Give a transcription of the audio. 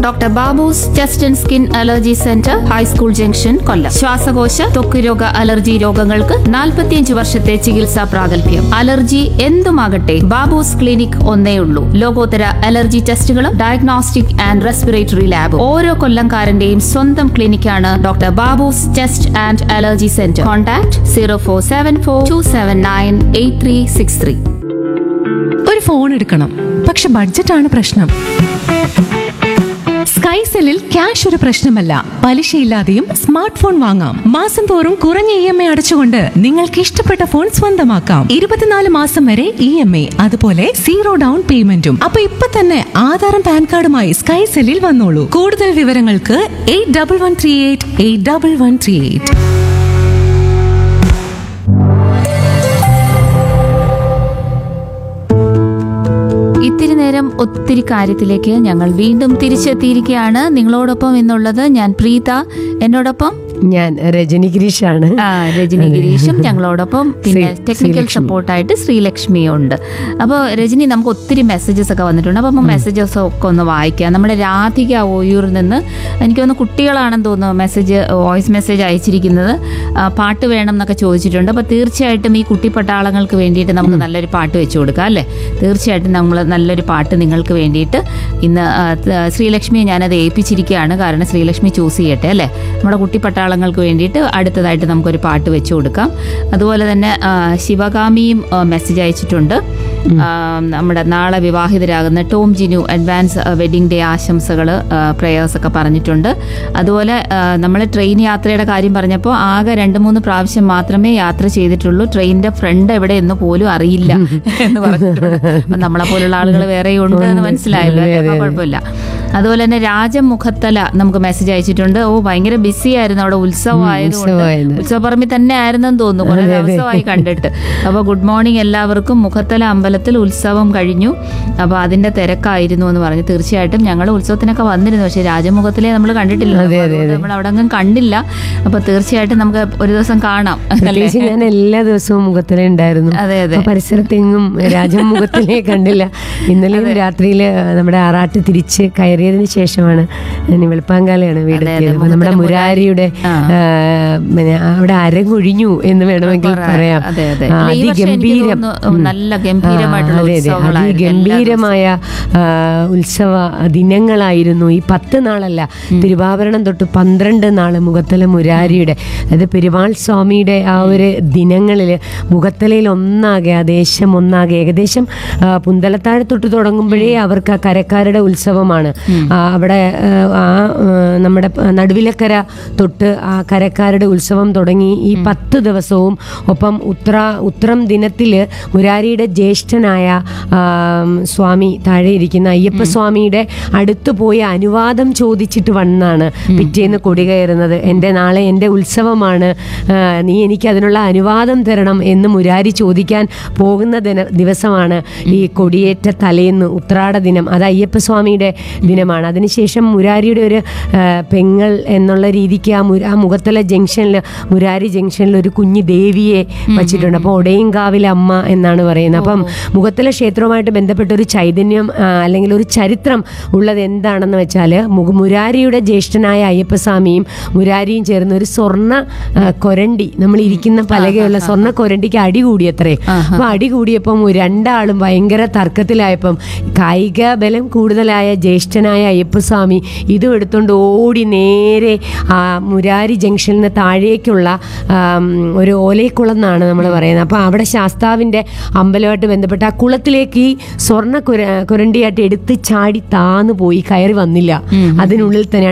Doctor Babu's chest and skin allergy centre high school junction Kollam ശ്വാസകോശ ത്വക്ക് രോഗ അലർജി രോഗങ്ങൾക്ക് 45 വർഷത്തെ ചികിത്സാ പ്രാഗൽഭ്യം അലർജി എന്തുമാകട്ടെ ബാബൂസ് ക്ലിനിക് ഒന്നേ ഉള്ളൂ ലോകോത്തര അലർജി ടെസ്റ്റുകളും ഡയഗ്നോസ്റ്റിക് ആൻഡ് റെസ്പിറേറ്ററി ലാബും ഓരോ കൊല്ലംകാരന്റെയും സ്വന്തം ക്ലിനിക്കാണ് doctor Babu's chest and allergy centre contact zero four seven four two seven nine eight three six three ഒരു ഫോൺ എടുക്കണം പക്ഷെ ബഡ്ജറ്റാണ് പ്രശ്നം സ്കൈസെല്ലിൽ ക്യാഷ് ഒരു പ്രശ്നമല്ല പലിശയില്ലാതെയും സ്മാർട്ട് ഫോൺ വാങ്ങാം മാസം തോറും കുറഞ്ഞ ഇ എം ഐ അടച്ചുകൊണ്ട് നിങ്ങൾക്ക് ഇഷ്ടപ്പെട്ട ഫോൺ സ്വന്തമാക്കാം ഇരുപത്തിനാല് മാസം വരെ ഇ എം ഐ അതുപോലെ സീറോ ഡൗൺ പേയ്മെന്റും അപ്പൊ ഇപ്പൊ തന്നെ ആധാറും പാൻ കാർഡുമായി സ്കൈസെല്ലിൽ വന്നോളൂ കൂടുതൽ വിവരങ്ങൾക്ക് eight double one three eight eight double one three eight ഇത്തിരി നേരം ഒത്തിരി കാര്യത്തിലേക്ക് ഞങ്ങൾ വീണ്ടും തിരിച്ചെത്തിയിരിക്കുകയാണ് നിങ്ങളോടൊപ്പം എന്നുള്ളത് ഞാൻ പ്രീത എന്നോടൊപ്പം ഞാൻ രജനി ഗിരീഷാണ് ആ, രജനി ഗിരീഷും ഞങ്ങളോടൊപ്പം പിന്നെ ശ്രീ- ടെക്നിക്കൽ ശ്രീലക്ഷ്മി. സപ്പോർട്ടായിട്ട് ശ്രീലക്ഷ്മിയും ഉണ്ട് അപ്പോൾ രജനി നമുക്ക് ഒത്തിരി മെസ്സേജസ് ഒക്കെ വന്നിട്ടുണ്ട് അപ്പോൾ മെസ്സേജസ് ഒക്കെ ഒന്ന് വായിക്കാം നമ്മുടെ രാധിക ഓയൂരിൽ നിന്ന് എനിക്ക് തോന്നുന്നു കുട്ടികളാണെന്ന് തോന്നുന്നു മെസ്സേജ് വോയിസ് മെസ്സേജ് അയച്ചിരിക്കുന്നത് ആ, പാട്ട് വേണം എന്നൊക്കെ ചോദിച്ചിട്ടുണ്ട് അപ്പോൾ തീർച്ചയായിട്ടും ഈ കുട്ടി പട്ടാളങ്ങൾക്ക് വേണ്ടിയിട്ട് നമുക്ക് നല്ലൊരു പാട്ട് വെച്ചു കൊടുക്കാം അല്ലേ തീർച്ചയായിട്ടും നമ്മൾ നല്ലൊരു പാട്ട് നിങ്ങൾക്ക് വേണ്ടിയിട്ട് ഇന്ന് ആ, ത- ശ്രീലക്ഷ്മിയെ ഞാനത് ഏൽപ്പിച്ചിരിക്കുകയാണ് കാരണം ശ്രീലക്ഷ്മി ചൂസ് ചെയ്യട്ടെ അല്ലേ നമ്മുടെ കുട്ടി പട്ടാളങ്ങൾക്ക് വേണ്ടിയിട്ട് അടുത്തതായിട്ട് നമുക്കൊരു പാട്ട് വെച്ചു കൊടുക്കാം അതുപോലെ തന്നെ ആ, ശിവകാമിയും ആ, മെസ്സേജ് അയച്ചിട്ടുണ്ട് ആ, നമ്മുടെ നാളെ വിവാഹിതരാകുന്ന Tom Jinu advance wedding day ആശംസകൾ പ്രേയേഴ്സ് ഒക്കെ പറഞ്ഞിട്ടുണ്ട് അതുപോലെ നമ്മൾ ട്രെയിൻ യാത്രയുടെ കാര്യം പറഞ്ഞപ്പോൾ ആകെ രണ്ട് മൂന്ന് പ്രാവശ്യം മാത്രമേ യാത്ര ചെയ്തിട്ടുള്ളൂ ട്രെയിനിന്റെ ഫ്രണ്ട് എവിടെ എന്ന് പോലും അറിയില്ല എന്ന് പറഞ്ഞിട്ടുണ്ട് അപ്പം നമ്മളെ പോലുള്ള ആളുകൾ വേറെ ഉണ്ട് എന്ന് മനസ്സിലായല്ലോ അല്ലേ? അപ്പൊ കുഴപ്പമില്ല അതുപോലെ തന്നെ രാജമുഖത്തല നമുക്ക് മെസ്സേജ് അയച്ചിട്ടുണ്ട് ഓ ഭയങ്കര ബിസി ആയിരുന്നു അവിടെ ഉത്സവം ആയതുകൊണ്ട് ഉത്സവമായിരുന്നു. ഉത്സവപ്പറമ്പിൽ തന്നെ ആയിരുന്നെന്ന് തോന്നുന്നു കുറെ ദിവസമായി കണ്ടിട്ട് അപ്പൊ ഗുഡ് മോർണിംഗ് എല്ലാവർക്കും മുഖത്തല അമ്പലത്തിൽ ഉത്സവം കഴിഞ്ഞു അപ്പൊ അതിന്റെ തിരക്കായിരുന്നു എന്ന് പറഞ്ഞു തീർച്ചയായിട്ടും ഞങ്ങൾ ഉത്സവത്തിനൊക്കെ വന്നിരുന്നു പക്ഷെ രാജമുഖത്തിലെ നമ്മൾ കണ്ടിട്ടില്ല അതെ, അതെ, അതെ. നമ്മൾ അവിടെ അങ്ങ് കണ്ടില്ല അപ്പൊ തീർച്ചയായിട്ടും നമുക്ക് ഒരു ദിവസം കാണാം അല്ലേ? പ്രത്യേകിച്ച് ഞാൻ എല്ലാ ദിവസവും മുഖത്തിലെ ഉണ്ടായിരുന്നു അതെ അതെ അപ്പൊ പരിസരത്തെങ്ങും രാജമുഖത്തിലെ കണ്ടില്ല ഇന്നലെയും രാത്രിയില് നമ്മുടെ ആറാട്ട് തിരിച്ച് കയറിയതിന് ശേഷമാണ് ഇനി വെളുപ്പാങ്കാലയാണ് വീടെത്തിയത് അപ്പൊ നമ്മുടെ മുരാരിയുടെ ആ. ആ, പിന്നെ അവിടെ അരങ്ങൊഴിഞ്ഞു എന്ന് വേണമെങ്കിൽ പറയാം അതെ അതെ ആ, ഈ വർഷം എനിക്ക് അതിഗംഭീരം തോന്നുന്നു നല്ല ഗംഭീരമായിട്ടുള്ള ആ, അതെ, അതെ. ഉത്സവങ്ങളായിരുന്നു എല്ലാ അതിഗംഭീരമായ ആ, ഉത്സവ ദിനങ്ങളായിരുന്നു ഈ പത്ത് നാളല്ല തിരുവാഭരണം തൊട്ട് പന്ത്രണ്ട് നാള് മുഖത്തല മുരാരിയുടെ അതായത് പെരുമാൾ സ്വാമിയുടെ ആ ഒരു ദിനങ്ങളിൽ മുഖത്തലയിൽ ഒന്നാകെ ആ ദേശം ഒന്നാകെ ഏകദേശം ആ, പുന്തലത്താഴ് തൊട്ട് തുടങ്ങുമ്പോഴേ അവർക്ക് ആ കരക്കാരുടെ ഉത്സവമാണ് ആ, അവിടെ ആ, ആ ആ, നമ്മുടെ പ- നടുവിലക്കര തൊട്ട് ആ കരക്കാരുടെ ഉത്സവം തുടങ്ങി ഈ പത്ത് ദിവസവും ഒപ്പം ഉത്ര ഉത്രം ദിനത്തിൽ മുരാരിയുടെ ജ്യേഷ്ഠനായ ആം, സ്വാമി താഴെ ഇരിക്കുന്ന അയ്യപ്പ സ്വാമിയുടെ അടുത്ത് പോയി അനുവാദം ചോദിച്ചിട്ട് വന്നാണ് പിറ്റേന്ന് കൊടി കയറുന്നത് എൻ്റെ നാളെ എൻ്റെ ഉത്സവമാണ് ആ, നീ എനിക്ക് അതിനുള്ള അനുവാദം തരണം എന്ന് മുരാരി ചോദിക്കാൻ പോകുന്ന ദിന ദിവസമാണ് ഈ കൊടിയേറ്റ തലേന്ന് ഉത്രാട ദിനം അത് അയ്യപ്പ സ്വാമിയുടെ ദിനമാണ് അതിനുശേഷം മുരാരിയുടെ ഒരു ആ, പെങ്ങൾ എന്നുള്ള രീതിക്ക് ആ മുര ആ മുഖത്തല ജംഗ്ഷനിൽ മുരാരി ജംഗ്ഷനിൽ ഒരു കുഞ്ഞു ദേവിയെ വച്ചിട്ടുണ്ട് അപ്പോൾ ഒടയങ്കാവിലെ അമ്മ എന്നാണ് പറയുന്നത് അപ്പം മുഖത്തല ക്ഷേത്രവുമായിട്ട് ബന്ധപ്പെട്ട ഒരു ചൈതന്യം ആ, അല്ലെങ്കിൽ ഒരു ചരിത്രം ഉള്ളത് എന്താണെന്ന് വെച്ചാൽ മുഖ മുരാരിയുടെ ജ്യേഷ്ഠനായ അയ്യപ്പസ്വാമിയും മുരാരിയും ചേർന്ന് ഒരു സ്വർണ്ണ ആ, കൊരണ്ടി നമ്മൾ ഇരിക്കുന്ന പലകയുള്ള സ്വർണ്ണ കൊരണ്ടിക്ക് അടി കൂടിയത്രേ അപ്പൊ അടി കൂടിയപ്പം രണ്ടാളും ഭയങ്കര തർക്കത്തിലായപ്പം കായിക ബലം കൂടുതലായ ജ്യേഷ്ഠനായ അയ്യപ്പസ്വാമി ഇതും എടുത്തുകൊണ്ട് ഓടി നേരെ ആ മുരാരി ജംഗ്ഷനിൽ നിന്ന് താഴേക്കുള്ള ആം, ഒരു ഓലൈക്കുളം എന്നാണ് നമ്മൾ പറയുന്നത് അപ്പോൾ അവിടെ ശാസ്താവിൻ്റെ അമ്പലമായിട്ട് ബന്ധപ്പെട്ട് ആ കുളത്തിലേക്ക് ഈ സ്വർണ്ണ കുര കുരണ്ടിയായിട്ട് എടുത്ത് ചാടി താന്നു പോയി കയറി വന്നില്ല അതിനുള്ളിൽ തന്നെ